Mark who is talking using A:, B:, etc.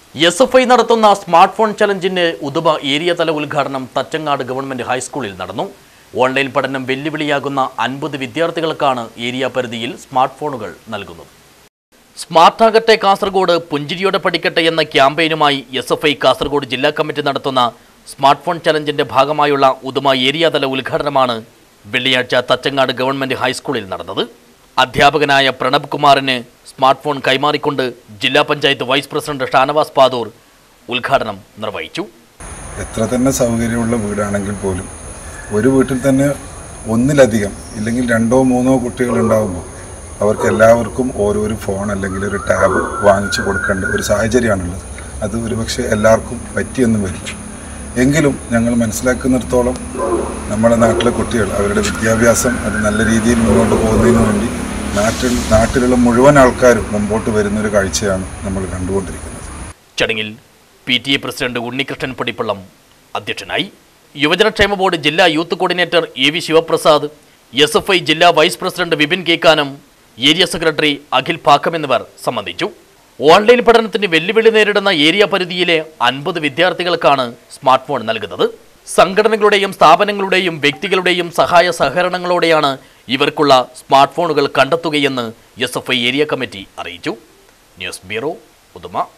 A: S F I നടത്തുന്ന smart phone ചലഞ്ചിന്റെ Uduma area തല ഉദ്ഘാടനം തച്ചങ്ങാട് ഗവൺമെന്റ് ഹൈസ്കൂളിൽ നടന്നു ഓൺലൈൻ പഠനം വെല്ലുവിളിയാകുന്ന അൻപത് വിദ്യാർത്ഥികൾക്കാണ് ഏരിയ പരിധിയിൽ സ്മാർട്ട് ഫോണുകൾ നൽകുന്നത് സ്മാർട്ടാകട്ടെ കാസർഗോഡ് പുഞ്ചിരിയോടെ പഠിക്കട്ടെ എന്ന ക്യാമ്പയിനുമായി എസ് എഫ് ഐ കാസർഗോഡ് ജില്ലാ കമ്മിറ്റി നടത്തുന്ന സ്മാർട്ട് ഫോൺ ചലഞ്ചിന്റെ ഭാഗമായുള്ള ഉദുമ ഏരിയ തല ഉദ്ഘാടനമാണ് വെള്ളിയാഴ്ച തച്ചങ്ങാട് ഗവൺമെന്റ് ഹൈസ്കൂളിൽ നടന്നത് അധ്യാപകനായ പ്രണബ് കുമാറിന് സ്മാർട്ട് ഫോൺ കൈമാറിക്കൊണ്ട് ജില്ലാ പഞ്ചായത്ത് വൈസ് പ്രസിഡന്റ് ഷാനവാസ് പാദൂർ ഉദ്ഘാടനം നിർവഹിച്ചു
B: എത്ര തന്നെ സൗകര്യമുള്ള വീടാണെങ്കിൽ പോലും ഒരു വീട്ടിൽ തന്നെ ഒന്നിലധികം ഇല്ലെങ്കിൽ രണ്ടോ മൂന്നോ കുട്ടികൾ ഉണ്ടാകുമ്പോൾ അവർക്ക് എല്ലാവർക്കും ഓരോരു ഫോൺ അല്ലെങ്കിൽ ഒരു ടാബ് വാങ്ങിച്ചു കൊടുക്കേണ്ട ഒരു സാഹചര്യമാണുള്ളത് അത് ഒരുപക്ഷെ എല്ലാവർക്കും പറ്റിയൊന്നും വരില്ല എങ്കിലും ഞങ്ങൾ മനസ്സിലാക്കുന്നിടത്തോളം നമ്മുടെ നാട്ടിലെ കുട്ടികൾ അവരുടെ വിദ്യാഭ്യാസം അത് നല്ല രീതിയിൽ മുന്നോട്ട് പോകുന്നതിന് വേണ്ടി നാട്ടിൽ നാട്ടിലുള്ള മുഴുവൻ ആൾക്കാരും മുമ്പോട്ട് വരുന്നൊരു കാഴ്ചയാണ് നമ്മൾ കണ്ടുകൊണ്ടിരിക്കുന്നത്
A: ചടങ്ങിൽ P T A president Unnikrishnan Padippallam അധ്യക്ഷനായി യുവജനക്ഷേമ ബോർഡ് ജില്ലാ youth coordinator A V Sivaprasad S F I ജില്ലാ vice president Vipin Kekkanam area secretary Akhil Pakkam എന്നിവർ സംബന്ധിച്ചു ഓൺലൈൻ പഠനത്തിന് വെല്ലുവിളി നേരിടുന്ന ഏരിയ പരിധിയിലെ അൻപത് വിദ്യാർത്ഥികൾക്കാണ് സ്മാർട്ട് ഫോൺ നൽകുന്നത് സംഘടനകളുടെയും സ്ഥാപനങ്ങളുടെയും വ്യക്തികളുടെയും സഹായ സഹകരണങ്ങളോടെയാണ് ഇവർക്കുള്ള സ്മാർട്ട് ഫോണുകൾ കണ്ടെത്തുകയെന്ന് S F I area committee അറിയിച്ചു ന്യൂസ് ബ്യൂറോ ഉദുമ